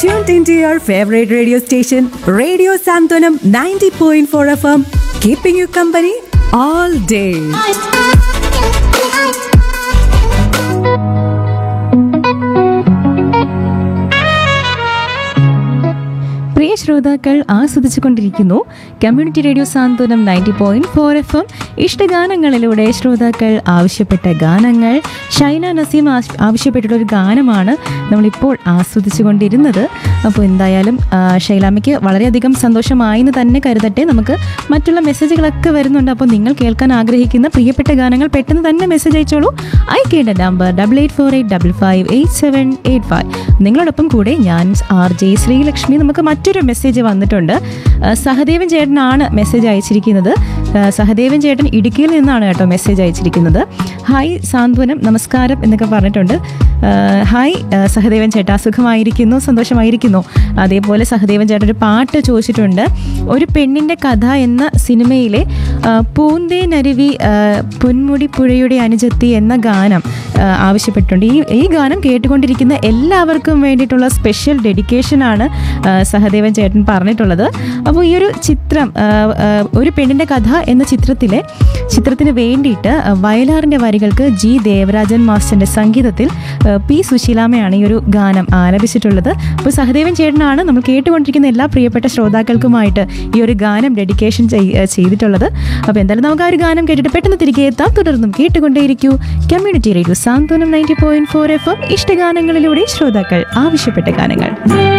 Tuned into your favorite radio station, Radio Santonam 90.4 FM, keeping you company all day. പ്രിയ ശ്രോതാക്കൾ ആസ്വദിച്ചുകൊണ്ടിരിക്കുന്നു community radio Santhwanam ninety point four F M ഇഷ്ടഗാനങ്ങളിലൂടെ ശ്രോതാക്കൾ ആവശ്യപ്പെട്ട ഗാനങ്ങൾ ഷൈന നസീം ആശ്- ആവശ്യപ്പെട്ടിട്ടുള്ള ഒരു ഗാനമാണ് നമ്മളിപ്പോൾ ആസ്വദിച്ചുകൊണ്ടിരുന്നത് അപ്പോൾ എന്തായാലും ആ, ഷൈലാമ്മയ്ക്ക് വളരെയധികം സന്തോഷമായി എന്ന് തന്നെ കരുതട്ടെ നമുക്ക് മറ്റുള്ള മെസ്സേജുകളൊക്കെ വരുന്നുണ്ട് അപ്പോൾ നിങ്ങൾ കേൾക്കാൻ ആഗ്രഹിക്കുന്ന പ്രിയപ്പെട്ട ഗാനങ്ങൾ പെട്ടെന്ന് തന്നെ മെസ്സേജ് അയച്ചോളൂ അയക്കേണ്ട number double eight four eight double five eight seven eight five നിങ്ങളോടൊപ്പം കൂടെ ഞാൻ ആർ ജെ ശ്രീലക്ഷ്മി നമുക്ക് മറ്റൊരു മെസ്സേജ് വന്നിട്ടുണ്ട് ആ, സഹദേവൻ ചേട്ടനാണ് മെസ്സേജ് അയച്ചിരിക്കുന്നത് ആ, സഹദേവൻ ചേട്ടൻ ഇടുക്കിയിൽ നിന്നാണ് കേട്ടോ മെസ്സേജ് അയച്ചിരിക്കുന്നത് ഹായ് സാന്ത്വനം നമസ്കാരം എന്നൊക്കെ പറഞ്ഞിട്ടുണ്ട് ആ, ഹായ് ആ, സഹദേവൻ ചേട്ടാ സുഖമായിരിക്കുന്നു സന്തോഷമായിരിക്കുന്നു അതേപോലെ സഹദേവൻ ചേട്ടൻ ഒരു പാട്ട് ചോദിച്ചിട്ടുണ്ട് ഒരു പെണ്ണിൻ്റെ കഥ എന്ന സിനിമയിലെ ആ, പൂന്തേനരുവി ആ, പൊന്മുടി പുഴയുടെ അനുജത്തി എന്ന ഗാനം ആ, ആവശ്യപ്പെട്ടിട്ടുണ്ട് ഈ ഈ ഗാനം കേട്ടുകൊണ്ടിരിക്കുന്ന എല്ലാവർക്കും വേണ്ടിയിട്ടുള്ള സ്പെഷ്യൽ ഡെഡിക്കേഷനാണ് ആ, സഹദേവൻ ചേട്ടൻ പറഞ്ഞിട്ടുള്ളത് അപ്പോൾ ഈ ഒരു ചിത്രം ആ, ആ, ഒരു പെണ്ണിൻ്റെ കഥ എന്ന ചിത്രത്തിലെ ചിത്രത്തിന് വേണ്ടിയിട്ട് ആ, വയലാറിൻ്റെ വരികൾക്ക് ജി ദേവരാജൻ മാസ്റ്ററിൻ്റെ സംഗീതത്തിൽ ആ, പി സുശീലാമയാണ് ഈ ഒരു ഗാനം ആലപിച്ചിട്ടുള്ളത് അപ്പോൾ സഹദേവൻ ചേട്ടനാണ് നമ്മൾ കേട്ടുകൊണ്ടിരിക്കുന്ന എല്ലാ പ്രിയപ്പെട്ട ശ്രോതാക്കൾക്കുമായിട്ട് ഈ ഒരു ഗാനം ഡെഡിക്കേഷൻ ചെയ്- ആ, ചെയ്തിട്ടുള്ളത് അപ്പോൾ എന്തായാലും നമുക്ക് ആ ഒരു ഗാനം കേട്ടിട്ട് പെട്ടെന്ന് തിരികെ എത്താം തുടർന്നും കേട്ടുകൊണ്ടേയിരിക്കൂ community radio Santhwanam ninety point four F M ഇഷ്ടഗാനങ്ങളിലൂടെ ശ്രോതാക്കൾ ആവശ്യപ്പെട്ട ഗാനങ്ങൾ